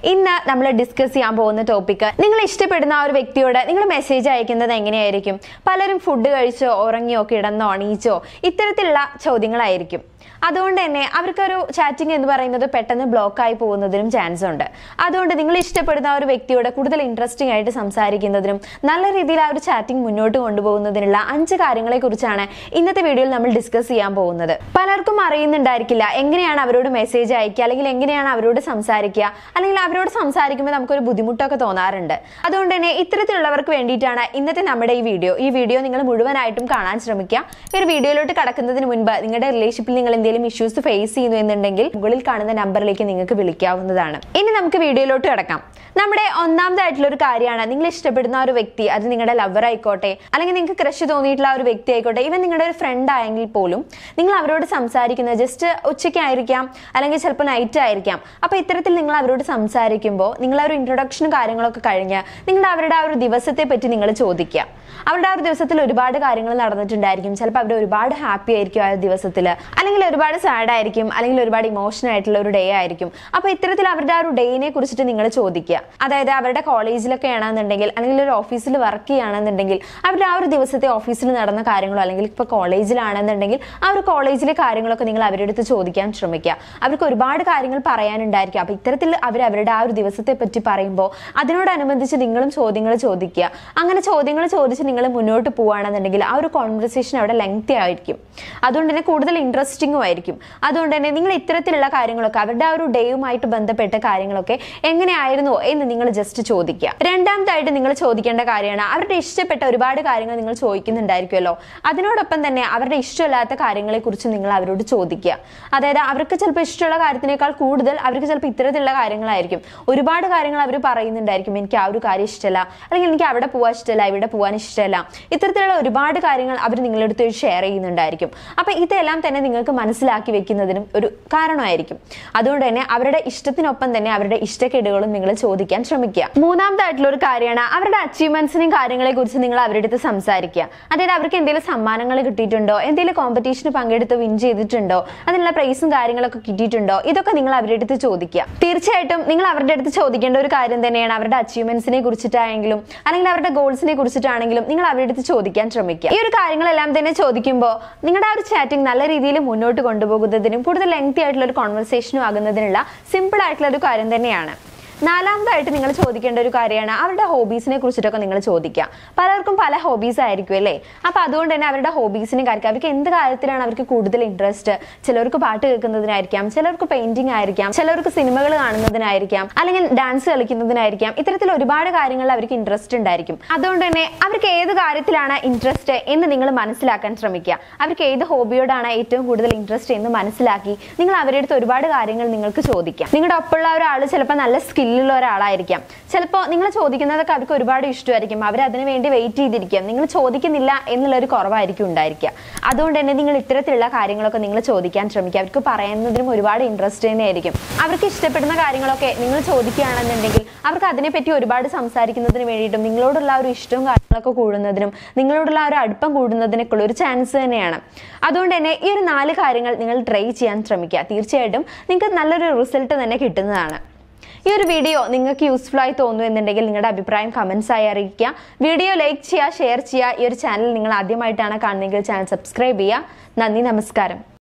ഇന്ന് നമ്മൾ ഡിസ്കസ് ചെയ്യാൻ പോകുന്ന ടോപ്പിക് നിങ്ങൾ ഇഷ്ടപ്പെടുന്ന ആ ഒരു വ്യക്തിയോട് നിങ്ങൾ മെസ്സേജ് അയക്കുന്നത് എങ്ങനെയായിരിക്കും പലരും ഫുഡ് കഴിച്ചോ ഉറങ്ങിയോ കിടന്നോ അണീച്ചോ ഇത്തരത്തിലുള്ള ചോദ്യങ്ങളായിരിക്കും അതുകൊണ്ട് തന്നെ അവർക്കൊരു ചാറ്റിംഗ് എന്ന് പറയുന്നത് പെട്ടെന്ന് ബ്ലോക്ക് ആയി പോകുന്നതിനും ചാൻസ് ഉണ്ട് അതുകൊണ്ട് നിങ്ങൾ ഇഷ്ടപ്പെടുന്ന ആ ഒരു വ്യക്തിയോട് കൂടുതൽ ഇൻട്രസ്റ്റിംഗ് ആയിട്ട് സംസാരിക്കുന്നതിനും നല്ല രീതിയിൽ ആ ഒരു ചാറ്റിംഗ് മുന്നോട്ട് കൊണ്ടുപോകുന്നതിനുള്ള അഞ്ച് കാര്യങ്ങളെ കുറിച്ചാണ് ഇന്നത്തെ വീഡിയോയിൽ നമ്മൾ ഡിസ്കസ് ചെയ്യാൻ പോകുന്നത് പലർക്കും അറിയുന്നുണ്ടായിരിക്കില്ല എങ്ങനെയാണ് അവരോട് മെസ്സേജ് അയക്കുക അല്ലെങ്കിൽ എങ്ങനെയാണ് അവരോട് സംസാരിക്കുക അല്ലെങ്കിൽ അവരോട് സംസാരിക്കുമ്പോൾ നമുക്കൊരു ബുദ്ധിമുട്ടൊക്കെ തോന്നാറുണ്ട് അതുകൊണ്ട് തന്നെ ഇത്തരത്തിലുള്ളവർക്ക് വേണ്ടിയിട്ടാണ് ഇന്നത്തെ നമ്മുടെ ഈ വീഡിയോ ഈ വീഡിയോ നിങ്ങൾ മുഴുവനായിട്ടും കാണാൻ ശ്രമിക്കുക ഈ ഒരു വീഡിയോയിലോട്ട് കടക്കുന്നതിന് മുൻപ് നിങ്ങളുടെ റിലേഷൻഷിപ്പിൽ നിങ്ങൾ എന്തെങ്കിലും ഇഷ്യൂസ് ഫേസ് ചെയ്യുന്നു എന്നുണ്ടെങ്കിൽ മുകളിൽ കാണുന്ന നമ്പറിലേക്ക് നിങ്ങൾക്ക് വിളിക്കാവുന്നതാണ് ഇനി നമുക്ക് വീഡിയോയിലോട്ട് കിടക്കാം നമ്മുടെ ഒന്നാമതായിട്ടുള്ള ഒരു കാര്യമാണ് നിങ്ങൾ ഇഷ്ടപ്പെടുന്ന ആ ഒരു വ്യക്തി അത് നിങ്ങളുടെ ലവർ ആയിക്കോട്ടെ അല്ലെങ്കിൽ നിങ്ങൾക്ക് ക്രഷ് തോന്നിയിട്ടുള്ള ആ ഒരു വ്യക്തി ആയിക്കോട്ടെ ഇവൻ നിങ്ങളുടെ ഒരു ഫ്രണ്ട് ആയെങ്കിൽ പോലും നിങ്ങൾ അവരോട് സംസാരിക്കുന്നത് ജസ്റ്റ് ഉച്ചയ്ക്കായിരിക്കാം അല്ലെങ്കിൽ ചിലപ്പോൾ നൈറ്റ് ആയിരിക്കാം അപ്പോൾ ഇത്തരത്തിൽ നിങ്ങൾ അവരോട് സംസാരിക്കുമ്പോൾ നിങ്ങൾ ആ ഒരു ഇൻട്രൊഡക്ഷനും കാര്യങ്ങളൊക്കെ കഴിഞ്ഞ് നിങ്ങൾ അവരുടെ ആ ഒരു ദിവസത്തെ പറ്റി നിങ്ങൾ ചോദിക്കുക അവരുടെ ആ ഒരു ദിവസത്തിൽ ഒരുപാട് കാര്യങ്ങൾ നടന്നിട്ടുണ്ടായിരിക്കും ചിലപ്പോൾ അവർ ഒരുപാട് ഹാപ്പി ആയിരിക്കും ആ ഒരു ദിവസത്തിൽ അല്ലെങ്കിൽ ഒരുപാട് സാഡ് ആയിരിക്കും അല്ലെങ്കിൽ ഒരുപാട് ഇമോഷണൽ ആയിട്ടുള്ള ഒരു ഡേ ആയിരിക്കും അപ്പോൾ ഇത്തരത്തിൽ അവരുടെ ആ ഒരു ഡേയിനെ കുറിച്ചിട്ട് നിങ്ങൾ ചോദിക്കുക അതായത് അവരുടെ കോളേജിലൊക്കെ ആണെന്നുണ്ടെങ്കിൽ അല്ലെങ്കിൽ ഒരു ഓഫീസിൽ വർക്ക് ചെയ്യുകയാണെന്നുണ്ടെങ്കിൽ അവരുടെ ആ ഒരു ദിവസത്തെ ഓഫീസിൽ നടന്ന കാര്യങ്ങളോ അല്ലെങ്കിൽ ഇപ്പോൾ കോളേജിലാണെന്നുണ്ടെങ്കിൽ ആ ഒരു കോളേജിലെ കാര്യങ്ങളൊക്കെ നിങ്ങൾ അവരുടെ അടുത്ത് ചോദിക്കാൻ ശ്രമിക്കുക അവർക്ക് ഒരുപാട് കാര്യങ്ങൾ പറയാനുണ്ടായിരിക്കും അപ്പോൾ ഇത്തരത്തിൽ അവർ അവരുടെ ആ ഒരു ദിവസത്തെ പറ്റി പറയുമ്പോൾ അതിനോടനുബന്ധിച്ച് നിങ്ങളും ചോദ്യങ്ങൾ ചോദിക്കുക അങ്ങനെ ചോദ്യങ്ങൾ ചോദിച്ച് നിങ്ങൾ മുന്നോട്ട് പോവുകയാണെന്നുണ്ടെങ്കിൽ ആ ഒരു കോൺവെർസേഷൻ അവിടെ ലെങ്തി ആയിരിക്കും അതുകൊണ്ട് തന്നെ കൂടുതൽ ഇൻട്രസ്റ്റിംഗും ആയിരിക്കും അതുകൊണ്ട് തന്നെ നിങ്ങൾ ഇത്തരത്തിലുള്ള കാര്യങ്ങളൊക്കെ അവരുടെ ആ ഒരു ഡേയുമായിട്ട് ബന്ധപ്പെട്ട കാര്യങ്ങളൊക്കെ എങ്ങനെയായിരുന്നു എന്ന് നിങ്ങൾ ജസ്റ്റ് ചോദിക്കുക രണ്ടാമതായിട്ട് നിങ്ങൾ ചോദിക്കേണ്ട കാര്യമാണ് അവരുടെ ഇഷ്ടപ്പെട്ട ഒരുപാട് കാര്യങ്ങൾ നിങ്ങൾ ചോദിക്കുന്നുണ്ടായിരിക്കുമല്ലോ അതിനോടൊപ്പം തന്നെ അവരുടെ ഇഷ്ടമില്ലാത്ത കാര്യങ്ങളെ കുറിച്ച് നിങ്ങൾ അവരോട് ചോദിക്കുക അതായത് അവർക്ക് ചിലപ്പോൾ ഇഷ്ടമുള്ള കാര്യത്തിനേക്കാൾ കൂടുതൽ അവർക്ക് ചിലപ്പോൾ ഇത്തരത്തിലുള്ള കാര്യങ്ങളായിരിക്കും ഒരുപാട് കാര്യങ്ങൾ അവർ പറയുന്നുണ്ടായിരിക്കും എനിക്ക് ആ ഒരു കാര്യം ഇഷ്ടമല്ല അല്ലെങ്കിൽ എനിക്ക് അവിടെ പോകാൻ ഇഷ്ടമല്ല ഇവിടെ പോകാൻ ഇഷ്ടമല്ല ഇത്തരത്തിലുള്ള ഒരുപാട് കാര്യങ്ങൾ അവർ നിങ്ങളുടെ അടുത്ത് ഷെയർ ചെയ്യുന്നുണ്ടായിരിക്കും അപ്പൊ ഇതെല്ലാം തന്നെ നിങ്ങൾക്ക് മനസ്സിലാക്കി വെക്കുന്നതിനും ഒരു കാരണമായിരിക്കും അതുകൊണ്ട് തന്നെ അവരുടെ ഇഷ്ടത്തിനൊപ്പം തന്നെ അവരുടെ ഇഷ്ടക്കേടുകളും നിങ്ങൾ ചോദിക്കാൻ ശ്രമിക്കുക മൂന്നാമതായിട്ടുള്ള ഒരു കാര്യമാണ് അവരുടെ അച്ചീവ്മെന്റ്സിനെയും കാര്യങ്ങളെ കുറിച്ച് നിങ്ങൾ അവരുടെ അടുത്ത് സംസാരിക്കുക അതായത് അവർക്ക് എന്തെങ്കിലും സമ്മാനങ്ങൾ കിട്ടിയിട്ടുണ്ടോ എന്തെങ്കിലും കോമ്പറ്റീഷന് പങ്കെടുത്ത് വിൻ ചെയ്തിട്ടുണ്ടോ അതിനുള്ള പ്രൈസും കാര്യങ്ങളൊക്കെ കിട്ടിയിട്ടുണ്ടോ ഇതൊക്കെ നിങ്ങൾ അവരുടെ അടുത്ത് ചോദിക്കുക തീർച്ചയായിട്ടും നിങ്ങൾ അവരുടെ അടുത്ത് ചോദിക്കേണ്ട ഒരു കാര്യം തന്നെയാണ് അവരുടെ അച്ചീവ്മെന്റ്സിനെ കുറിച്ചിട്ടാണെങ്കിലും അല്ലെങ്കിൽ അവരുടെ ഗോൾസിനെ കുറിച്ചിട്ടാണെങ്കിലും നിങ്ങൾ അവരുടെ അടുത്ത് ചോദിക്കാൻ ശ്രമിക്കുക ഈ ഒരു കാര്യങ്ങളെല്ലാം തന്നെ ചോദിക്കുമ്പോൾ നിങ്ങളുടെ ആ ഒരു ചാറ്റിംഗ് നല്ല രീതിയിൽ മുന്നോട്ട് കൊണ്ടുപോകുന്നതിനും കൂടുതൽ ലെങ്തി ആയിട്ടുള്ള ഒരു കോൺവെർസേഷനും ആകുന്നതിനുള്ള സിമ്പിൾ ആയിട്ടുള്ള ഒരു കാര്യം തന്നെയാണ് നാലാമതായിട്ട് നിങ്ങൾ ചോദിക്കേണ്ട ഒരു കാര്യമാണ് അവരുടെ ഹോബീസിനെ കുറിച്ചിട്ടൊക്കെ നിങ്ങൾ ചോദിക്കുക പലർക്കും പല ഹോബീസ് ആയിരിക്കും അല്ലേ അപ്പൊ അതുകൊണ്ട് തന്നെ അവരുടെ ഹോബീസിനെ കാര്യം അവർക്ക് എന്ത് കാര്യത്തിലാണ് അവർക്ക് കൂടുതൽ ഇൻട്രസ്റ്റ് ചിലർക്ക് പാട്ട് കേൾക്കുന്നതിനായിരിക്കാം ചിലർക്ക് പെയിന്റിംഗ് ആയിരിക്കാം ചിലർക്ക് സിനിമകൾ കാണുന്നതിനായിരിക്കാം അല്ലെങ്കിൽ ഡാൻസ് കളിക്കുന്നതിനായിരിക്കാം ഇത്തരത്തിൽ ഒരുപാട് കാര്യങ്ങളിൽ അവർക്ക് ഇൻട്രസ്റ്റ് ഉണ്ടായിരിക്കും അതുകൊണ്ട് തന്നെ അവർക്ക് ഏത് കാര്യത്തിലാണ് ഇൻട്രസ്റ്റ് എന്ന് നിങ്ങൾ മനസ്സിലാക്കാൻ ശ്രമിക്കുക അവർക്ക് ഏത് ഹോബിയോടാണ് ഏറ്റവും കൂടുതൽ ഇൻട്രസ്റ്റ് എന്ന് മനസ്സിലാക്കി നിങ്ങൾ അവരുടെ അടുത്ത് ഒരുപാട് കാര്യങ്ങൾ നിങ്ങൾക്ക് ചോദിക്കാം നിങ്ങളുടെ ഒപ്പമുള്ള ഒരാൾ ചിലപ്പോൾ നല്ല സ്കില്ലുള്ള ഒരാളായിരിക്കാം ചിലപ്പോൾ നിങ്ങൾ ചോദിക്കുന്നതൊക്കെ അവർക്ക് ഒരുപാട് ഇഷ്ടമായിരിക്കും അവർ അതിനു വേണ്ടി വെയിറ്റ് ചെയ്തിരിക്കും നിങ്ങൾ ചോദിക്കുന്നില്ല എന്നുള്ള ഒരു കുറവായിരിക്കും ഉണ്ടായിരിക്കുക അതുകൊണ്ട് തന്നെ നിങ്ങൾ ഇത്തരത്തിലുള്ള കാര്യങ്ങളൊക്കെ നിങ്ങൾ ചോദിക്കാൻ ശ്രമിക്കുക അവർക്ക് പറയുന്നതിനും ഒരുപാട് ഇൻട്രസ്റ്റ് തന്നെയായിരിക്കും അവർക്ക് ഇഷ്ടപ്പെടുന്ന കാര്യങ്ങളൊക്കെ നിങ്ങൾ ചോദിക്കുകയാണെന്നുണ്ടെങ്കിൽ അവർക്ക് അതിനെപ്പറ്റി ഒരുപാട് സംസാരിക്കുന്നതിന് വേണ്ടിയിട്ടും നിങ്ങളോടുള്ള ആ ഒരു ഇഷ്ടവും കാര്യങ്ങളൊക്കെ കൂടുന്നതിനും നിങ്ങളോടുള്ള ആ ഒരു അടുപ്പം കൂടുന്നതിനൊക്കെ ഉള്ള ഒരു ചാൻസ് തന്നെയാണ് അതുകൊണ്ട് തന്നെ ഈ ഒരു നാല് കാര്യങ്ങൾ നിങ്ങൾ ട്രൈ ചെയ്യാൻ ശ്രമിക്കുക തീർച്ചയായിട്ടും നിങ്ങൾക്ക് നല്ലൊരു റിസൾട്ട് തന്നെ കിട്ടുന്നതാണ് ഈ ഒരു വീഡിയോ നിങ്ങൾക്ക് യൂസ്ഫുൾ ആയി തോന്നുന്നു എന്നുണ്ടെങ്കിൽ നിങ്ങളുടെ അഭിപ്രായം കമൻസ് ആയി അറിയിക്കുക വീഡിയോ ലൈക്ക് ചെയ്യുക ഷെയർ ചെയ്യുക ഈ ഒരു ചാനൽ നിങ്ങൾ ആദ്യമായിട്ടാണ് കാണുന്നതെങ്കിൽ ചാനൽ സബ്സ്ക്രൈബ് ചെയ്യുക നന്ദി നമസ്കാരം